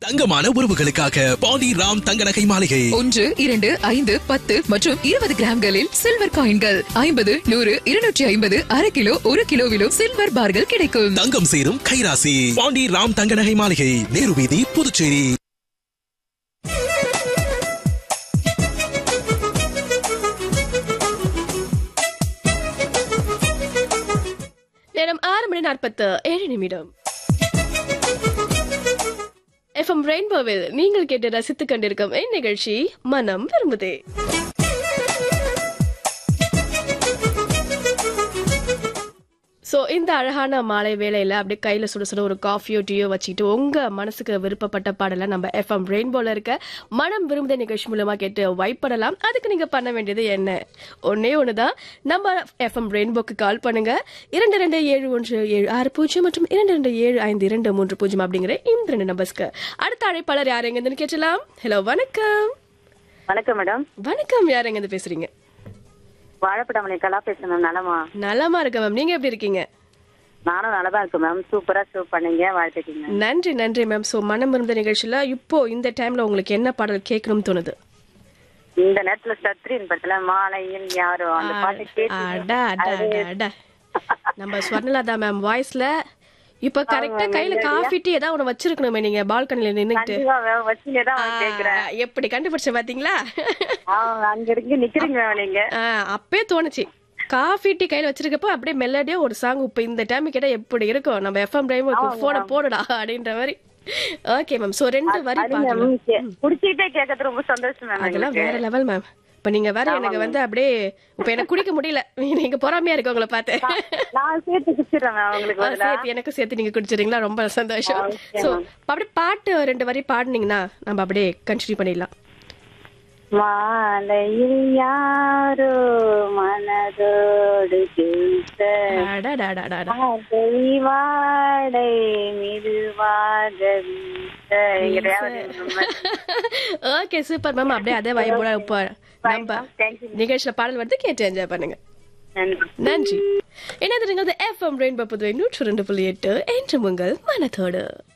தங்கமான உறவுகளுக்காக பாண்டி ராம் தங்க நகை மாளிகை ஒன்று இரண்டு ஐந்து பத்து மற்றும் இருபது கிராம்களில் சில்வர் காயின்கள் ஐம்பது நூறு இருநூற்றி ஐம்பது அரை கிலோ ஒரு கிலோவிலும் சில்வர் பார்கள் கிடைக்கும் தங்கம் சேரும் கைராசி பாண்டி ராம் தங்க நகை மாளிகை நேரு வீதி புதுச்சேரி நேரம் ஆறு மணி நாற்பத்து ஏழு நிமிடம் எஃப்எம் ரெயின்போவில் நீங்கள் கேட்டு ரசித்துக் கொண்டிருக்கும் இந்நிகழ்ச்சி மனம் விரும்புதே ஸோ இந்த அழகான மாலை வேளையில அப்படியே கையில சுட சுட ஒரு காஃபியோ டீயோ வச்சுட்டு உங்க மனசுக்கு விருப்பப்பட்ட பாடலை நம்ம எஃப்எம் ரெயின்போல இருக்க மனம் விரும்புத நிகழ்ச்சி மூலமா கேட்டு வைப் பண்ணலாம் அதுக்கு நீங்க பண்ண வேண்டியது என்ன ஒன்னே ஒண்ணுதான் நம்ம எஃப்எம் ரெயின்போக்கு கால் பண்ணுங்க இரண்டு ரெண்டு ஏழு ஒன்று ஏழு ஆறு பூஜ்ஜியம் மற்றும் இரண்டு ரெண்டு ஏழு ஐந்து இரண்டு மூன்று பூஜ்ஜியம் அப்படிங்கிற இந்த ரெண்டு நம்பர்ஸ்க்கு அடுத்த அழைப்பாளர் யார் எங்க கேட்டலாம் ஹலோ வணக்கம் வணக்கம் மேடம் வணக்கம் யார் எங்க பேசுறீங்க வாழைப்படாமலை கலா பேசுறேன் மேம் நலமா நலமா இருக்க மேம் நீங்க எப்படி இருக்கீங்க நானும் நலமா இருக்கேன் மேம் சூப்பரா ஷோ பண்ணீங்க வாழ்த்துட்டீங்க நன்றி நன்றி மேம் ஸோ மனம் இருந்த நிகழ்ச்சியில இப்போ இந்த டைம்ல உங்களுக்கு என்ன பாடல் கேட்கணும்னு தோணுது இந்த நேரத்துல சத்ரின் படத்துல மாலையில் யாரோ அந்த பாட்டு கேட்டு அடா அடா அடா அடா நம்ம ஸ்வர்ணலதா மேம் வாய்ஸ்ல இப்ப கரெக்டா கையில காஃபி டீ ஏதாவது ஒண்ணு வச்சிருக்கணுமே நீங்க பால்கனில நின்னுட்டு கண்டிப்பா மேம் வச்சுனே தான் கேக்குறேன் எப்படி கண்டுபிடிச்ச பாத்தீங்களா ஆ, அங்க இருக்கு நிக்கிறீங்க மேம் நீங்க ஆ, அப்பே தோணுச்சு காஃபி டீ கையில வச்சிருக்கப்போ அப்படியே மெல்லடியா ஒரு சாங் இப்ப இந்த டைம் கேட்டா எப்படி இருக்கும் நம்ம எஃப்எம் டைம் போன போடுடா அப்படின்ற மாதிரி ஓகே மேம் சோ ரெண்டு வரி அது பாடலாம் மேம் கே- புடிச்சுக்கிட்டே கேட்கறது ரொம்ப சந்தோஷம் மேம் அதெல்லாம் எங்களுக்கு. வேற லெவல் மேம் இப்ப நீங்க வேற எனக்கு வந்து அப்படியே இப்ப எனக்கு குடிக்க முடியல நீங்க பொறாமையா இருக்கு உங்களை பார்த்து நான் சேர்த்து குடிச்சிடுறேன் மேம் உங்களுக்கு ஆ, பதிலா. சேர்த்து எனக்கு சேர்த்து நீங்க குடிச்சிருங்களா ரொம்ப சந்தோஷம் Okay, சோ அப்படியே பாட்டு ரெண்டு வரி பாடுனீங்கன்னா நம்ம அப்படியே கண்டினியூ பண்ணிடலாம் மாலையில் யாரோ மனதோடு பேச அடடடடடா. காதல் வாடை மெதுவாக வீச. எங்கேயாவது நம்ம- ஓகே சூப்பர் மேம் அப்படியே அதே வைபோட இப்போ நம்ம Thank you. நிகழ்ச்சியில பாடல் வந்து கேட்டு என்ஜாய் பண்ணுங்க நன்றி நன்றி என்ன தெரியுங்க எஃப்எம் ரெயின்போ புதுவை நூற்று ரெண்டு புள்ளி எட்டு என்று உங்கள் மனத்தோடு